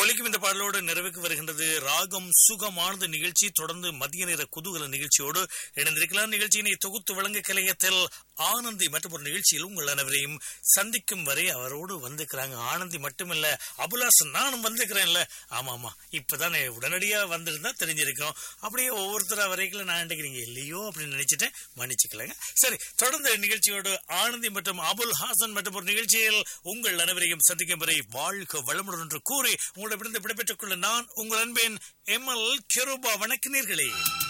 ஒலிக்கும் இந்த பாடலோடு நிறைவுக்கு வருகின்றது ராகம் சுகமானது நிகழ்ச்சி தொடர்ந்து மதிய நேர குதூகல நிகழ்ச்சியோடு இணைந்திருக்கலாம் நிகழ்ச்சியினை தொகுத்து வழங்க கலையத்தில் ஆனந்தி மற்றும் ஒரு நிகழ்ச்சியில் உங்கள் அனைவரையும் சந்திக்கும் வரை அவரோடு வந்திருக்கிறாங்க ஆனந்தி மட்டுமில்ல அபுலாசன் நானும் வந்திருக்கிறேன்ல ஆமா ஆமா இப்பதானே உடனடியா வந்திருந்தா தெரிஞ்சிருக்கோம் அப்படியே ஒவ்வொருத்தரா வரைக்கும் நான் நினைக்கிறீங்க இல்லையோ அப்படின்னு நினைச்சிட்டேன் மன்னிச்சுக்கலங்க சரி தொடர்ந்து நிகழ்ச்சியோடு ஆனந்தி மற்றும் அபுல் ஹாசன் மற்றும் ஒரு நிகழ்ச்சியில் உங்கள் அனைவரையும் சந்திக்கும் வரை வாழ்க வளமுடன் என்று கூறி உங்களிடமிருந்து விடைபெற்றுக் கொள்ள நான் உங்கள் அன்பேன் எம் எல் கெரூபா வணக்க நேர்களே